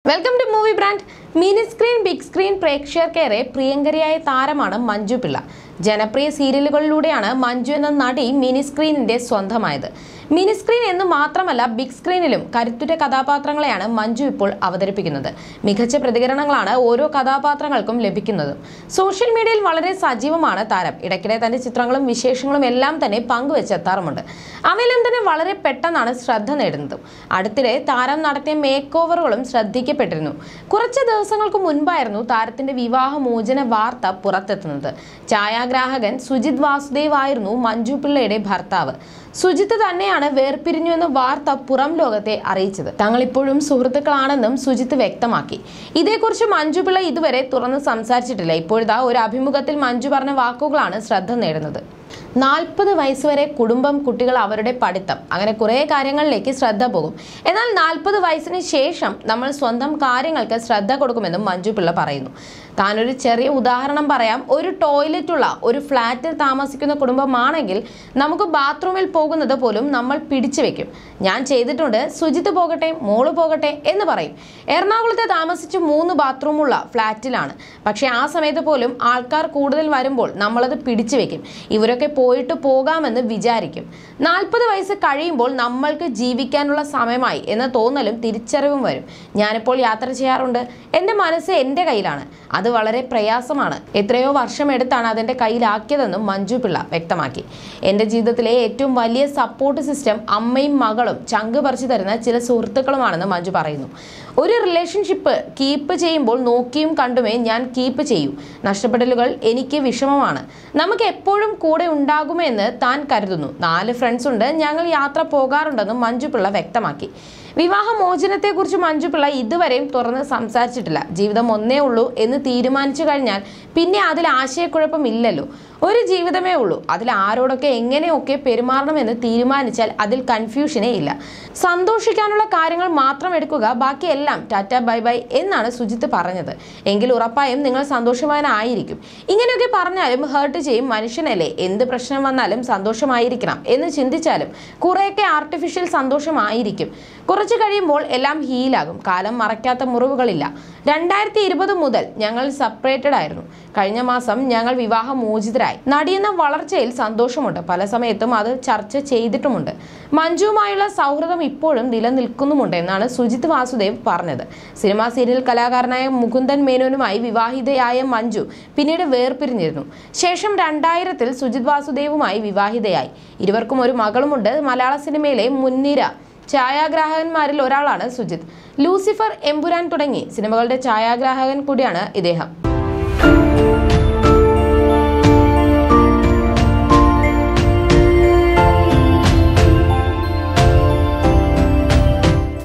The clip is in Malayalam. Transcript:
welcome to movie brand mini screen big screen പ്രേക്ഷകർക്കേറെ പ്രിയങ്കരിയായ താരമാണ് മഞ്ജു പിള്ള ജനപ്രിയ സീരിയലുകളിലൂടെയാണ് മഞ്ജു എന്ന നടി മിനി സ്ക്രീനിന്റെ സ്വന്തമായത് മിനി സ്ക്രീൻ എന്ന് മാത്രമല്ല ബിഗ് സ്ക്രീനിലും കരുത്തുറ്റ കഥാപാത്രങ്ങളെയാണ് മഞ്ജു ഇപ്പോൾ അവതരിപ്പിക്കുന്നത് മികച്ച പ്രതികരണങ്ങളാണ് ഓരോ കഥാപാത്രങ്ങൾക്കും ലഭിക്കുന്നത് സോഷ്യൽ മീഡിയയിൽ വളരെ സജീവമാണ് താരം ഇടയ്ക്കിടെ തന്റെ ചിത്രങ്ങളും വിശേഷങ്ങളും എല്ലാം തന്നെ പങ്കുവെച്ചെത്താറുമുണ്ട് അവയെല്ലാം തന്നെ വളരെ പെട്ടെന്നാണ് ശ്രദ്ധ നേടുന്നതും അടുത്തിടെ താരം നടത്തിയ മേക്ക് ഓവറുകളും ശ്രദ്ധിക്കപ്പെട്ടിരുന്നു കുറച്ച് ദിവസങ്ങൾക്ക് മുൻപായിരുന്നു താരത്തിന്റെ വിവാഹമോചന വാർത്ത പുറത്തെത്തുന്നത് ഛായാഗ്രാഹകൻ സുജിത് വാസുദേവ് ആയിരുന്നു മഞ്ജു പിള്ളയുടെ ഭർത്താവ് സുജിത്ത് തന്നെയാണ് വേർപിരിഞ്ഞു എന്ന വാർത്ത പുറം ലോകത്തെ അറിയിച്ചത് തങ്ങൾ ഇപ്പോഴും സുഹൃത്തുക്കളാണെന്നും സുജിത്ത് വ്യക്തമാക്കി ഇതേക്കുറിച്ച് മഞ്ജു പിള്ള ഇതുവരെ തുറന്ന് സംസാരിച്ചിട്ടില്ല ഇപ്പോഴത്തെ ഒരു അഭിമുഖത്തിൽ മഞ്ജു പറഞ്ഞ വാക്കുകളാണ് ശ്രദ്ധ നേടുന്നത് നാൽപ്പത് വയസ്സ് വരെ കുടുംബം കുട്ടികൾ അവരുടെ പഠിത്തം അങ്ങനെ കുറേ കാര്യങ്ങളിലേക്ക് ശ്രദ്ധ പോകും എന്നാൽ നാൽപ്പത് വയസ്സിന് ശേഷം നമ്മൾ സ്വന്തം കാര്യങ്ങൾക്ക് ശ്രദ്ധ കൊടുക്കുമെന്നും മഞ്ജു പിള്ള പറയുന്നു താനൊരു ചെറിയ ഉദാഹരണം പറയാം ഒരു ടോയ്ലറ്റ് ഉള്ള ഒരു ഫ്ലാറ്റിൽ താമസിക്കുന്ന കുടുംബമാണെങ്കിൽ നമുക്ക് ബാത്റൂമിൽ പോകുന്നത് പോലും നമ്മൾ പിടിച്ചു വെക്കും ഞാൻ ചെയ്തിട്ടുണ്ട് സുജിത്ത് പോകട്ടെ മോള് പോകട്ടെ എന്ന് പറയും എറണാകുളത്ത് താമസിച്ച് മൂന്ന് ബാത്റൂമുള്ള ഫ്ലാറ്റിലാണ് പക്ഷേ ആ സമയത്ത് പോലും ആൾക്കാർ കൂടുതൽ വരുമ്പോൾ നമ്മളത് പിടിച്ചു വെക്കും ഇവരൊക്കെ പോയിട്ട് പോകാമെന്ന് വിചാരിക്കും നാൽപ്പത് വയസ്സ് കഴിയുമ്പോൾ നമ്മൾക്ക് ജീവിക്കാനുള്ള സമയമായി എന്ന തോന്നലും തിരിച്ചറിവും വരും ഞാനിപ്പോൾ യാത്ര ചെയ്യാറുണ്ട് എൻ്റെ മനസ്സ് എൻ്റെ കയ്യിലാണ് അത് വളരെ പ്രയാസമാണ് എത്രയോ വർഷമെടുത്താണ് അതെൻ്റെ കയ്യിലാക്കിയതെന്നും മഞ്ജു പിള്ള വ്യക്തമാക്കി എൻ്റെ ജീവിതത്തിലെ ഏറ്റവും വലിയ സപ്പോർട്ട് സിസ്റ്റം അമ്മയും മകളും ചങ്ക് പറിച്ചു തരുന്ന ചില സുഹൃത്തുക്കളുമാണെന്ന് മഞ്ജു പറയുന്നു ഒരു റിലേഷൻഷിപ്പ് കീപ്പ് ചെയ്യുമ്പോൾ നോക്കിയും കണ്ടുമേ ഞാൻ കീപ്പ് ചെയ്യൂ നഷ്ടപ്പെടലുകൾ എനിക്ക് വിഷമമാണ് നമുക്ക് എപ്പോഴും കൂടെ ഉണ്ടാകുമെന്ന് താൻ കരുതുന്നു നാല് ഫ്രണ്ട്സ് ഉണ്ട് ഞങ്ങൾ യാത്ര പോകാറുണ്ടെന്നും മഞ്ജു പിള്ള വ്യക്തമാക്കി വിവാഹമോചനത്തെക്കുറിച്ച് മഞ്ജു പിള്ള ഇതുവരെയും തുറന്ന് സംസാരിച്ചിട്ടില്ല ജീവിതം ഒന്നേ ഉള്ളൂ എന്ന് തീരുമാനിച്ചു കഴിഞ്ഞാൽ പിന്നെ അതിൽ ആശയക്കുഴപ്പമില്ലല്ലോ ഒരു ജീവിതമേ ഉള്ളൂ അതിൽ ആരോടൊക്കെ എങ്ങനെയൊക്കെ പെരുമാറണമെന്ന് തീരുമാനിച്ചാൽ അതിൽ കൺഫ്യൂഷനേ ഇല്ല സന്തോഷിക്കാനുള്ള കാര്യങ്ങൾ മാത്രം എടുക്കുക ബാക്കിയെല്ലാം ടാറ്റ ബൈ ബൈ എന്നാണ് സുജിത്ത് പറഞ്ഞത് എങ്കിൽ ഉറപ്പായും നിങ്ങൾ സന്തോഷവാനായിരിക്കും ഇങ്ങനെയൊക്കെ പറഞ്ഞാലും ഹേർട്ട് ചെയ്യും മനുഷ്യനല്ലേ എന്ത് പ്രശ്നം വന്നാലും സന്തോഷമായിരിക്കണം എന്ന് ചിന്തിച്ചാലും കുറേയൊക്കെ ആർട്ടിഫിഷ്യൽ സന്തോഷമായിരിക്കും കുറച്ച് കഴിയുമ്പോൾ എല്ലാം ഹീലാകും കാലം മറയ്ക്കാത്ത മുറിവുകളില്ല രണ്ടായിരത്തി ഇരുപത് മുതൽ ഞങ്ങൾ സെപ്പറേറ്റഡ് ആയിരുന്നു കഴിഞ്ഞ മാസം ഞങ്ങൾ വിവാഹമോചിതരായി നടിയെന്ന വളർച്ചയിൽ സന്തോഷമുണ്ട് പല സമയത്തും അത് ചർച്ച ചെയ്തിട്ടുമുണ്ട് മഞ്ജുവുമായുള്ള സൗഹൃദം ഇപ്പോഴും നിലനിൽക്കുന്നുമുണ്ട് എന്നാണ് സുജിത് വാസുദേവ് പറഞ്ഞത് സിനിമാ സീരിയൽ കലാകാരനായ മുകുന്ദൻ മേനോനുമായി വിവാഹിതയായ മഞ്ജു പിന്നീട് വേർപിരിഞ്ഞിരുന്നു ശേഷം രണ്ടായിരത്തിൽ സുജിത് വാസുദേവുമായി വിവാഹിതയായി ഇരുവർക്കും ഒരു മകളുമുണ്ട് മലയാള സിനിമയിലെ മുൻനിര ഛായാഗ്രാഹകന്മാരിൽ ഒരാളാണ് സുജിത് ലൂസിഫർ എമ്പുരാൻ തുടങ്ങി സിനിമകളുടെ ഛായാഗ്രാഹകൻ കൂടിയാണ് ഇദ്ദേഹം